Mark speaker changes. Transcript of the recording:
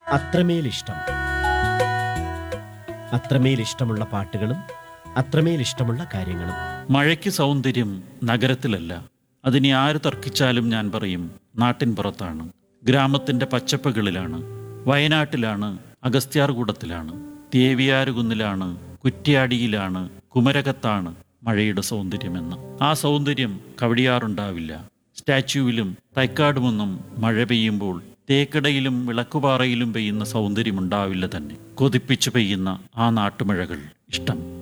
Speaker 1: അത്രമേൽ ഇഷ്ടം അത്രമേൽ ഇഷ്ടമുള്ള പാട്ടുകളും അത്രമേൽ ഇഷ്ടമുള്ള കാര്യങ്ങളും
Speaker 2: മഴയ്ക്ക് സൗന്ദര്യം നഗരത്തിലല്ല അതിനെ ആര് തർക്കിച്ചാലും ഞാൻ പറയും നാട്ടിൻ പുറത്താണ് ഗ്രാമത്തിൻ്റെ പച്ചപ്പുകളിലാണ് വയനാട്ടിലാണ് അഗസ്ത്യാർകൂടത്തിലാണ് തേവിയാരുകുന്നിലാണ് കുറ്റ്യാടിയിലാണ് കുമരകത്താണ് മഴയുടെ സൗന്ദര്യമെന്ന് ആ സൗന്ദര്യം കവടിയാറുണ്ടാവില്ല സ്റ്റാച്യുവിലും തൈക്കാടുമൊന്നും മഴ പെയ്യുമ്പോൾ തേക്കടയിലും വിളക്കുപാറയിലും പെയ്യുന്ന സൗന്ദര്യമുണ്ടാവില്ല തന്നെ കൊതിപ്പിച്ചു പെയ്യുന്ന ആ നാട്ടുമഴകൾ ഇഷ്ടം